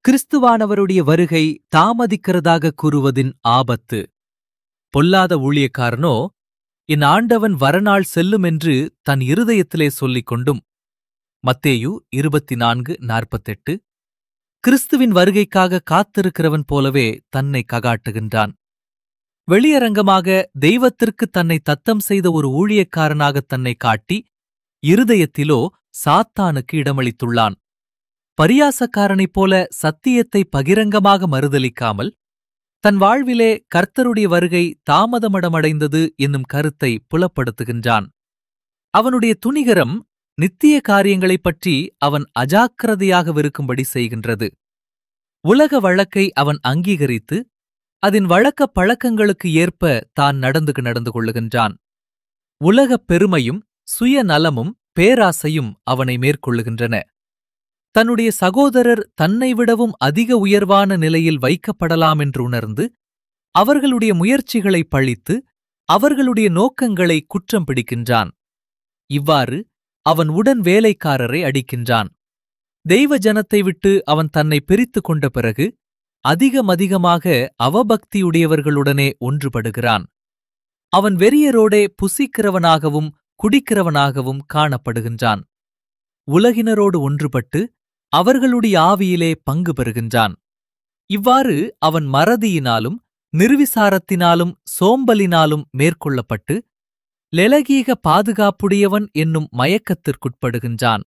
கிறிஸ்துவானவருடைய வருகை தாமதிக்கிறதாக கூறுவதின் ஆபத்து பொல்லாத ஊழியக்காரனோ என் ஆண்டவன் வரநாள் செல்லும் என்று தன் இருதயத்திலே சொல்லிக் கொண்டும் மத்தேயு இருபத்தி நான்கு நாற்பத்தெட்டு கிறிஸ்துவின் வருகைக்காக காத்திருக்கிறவன் போலவே தன்னை ககாட்டுகின்றான் வெளியரங்கமாக தெய்வத்திற்கு தன்னை தத்தம் செய்த ஒரு ஊழியக்காரனாக தன்னை காட்டி இருதயத்திலோ சாத்தானுக்கு இடமளித்துள்ளான் பரியாசக்காரனைப் போல சத்தியத்தை பகிரங்கமாக மறுதலிக்காமல் தன் வாழ்விலே கர்த்தருடைய வருகை தாமதமடமடைந்தது என்னும் கருத்தை புலப்படுத்துகின்றான் அவனுடைய துணிகரம் நித்திய காரியங்களைப் பற்றி அவன் அஜாக்கிரதையாகவிருக்கும்படி செய்கின்றது உலக வழக்கை அவன் அங்கீகரித்து அதன் வழக்கப் பழக்கங்களுக்கு ஏற்ப தான் நடந்து நடந்து கொள்ளுகின்றான் உலகப் பெருமையும் சுயநலமும் பேராசையும் அவனை மேற்கொள்ளுகின்றன தன்னுடைய சகோதரர் தன்னை விடவும் அதிக உயர்வான நிலையில் வைக்கப்படலாம் என்று உணர்ந்து அவர்களுடைய முயற்சிகளை பழித்து அவர்களுடைய நோக்கங்களை குற்றம் பிடிக்கின்றான் இவ்வாறு அவன் உடன் வேலைக்காரரை அடிக்கின்றான் தெய்வ ஜனத்தை விட்டு அவன் தன்னை பிரித்துக் கொண்ட பிறகு அதிகமதிகமாக அவபக்தியுடையவர்களுடனே ஒன்றுபடுகிறான் அவன் வெறியரோடே புசிக்கிறவனாகவும் குடிக்கிறவனாகவும் காணப்படுகின்றான் உலகினரோடு ஒன்றுபட்டு அவர்களுடைய ஆவியிலே பங்கு பெறுகின்றான் இவ்வாறு அவன் மறதியினாலும் நிர்விசாரத்தினாலும் சோம்பலினாலும் மேற்கொள்ளப்பட்டு லெலகீக பாதுகாப்புடையவன் என்னும் மயக்கத்திற்குட்படுகின்றான்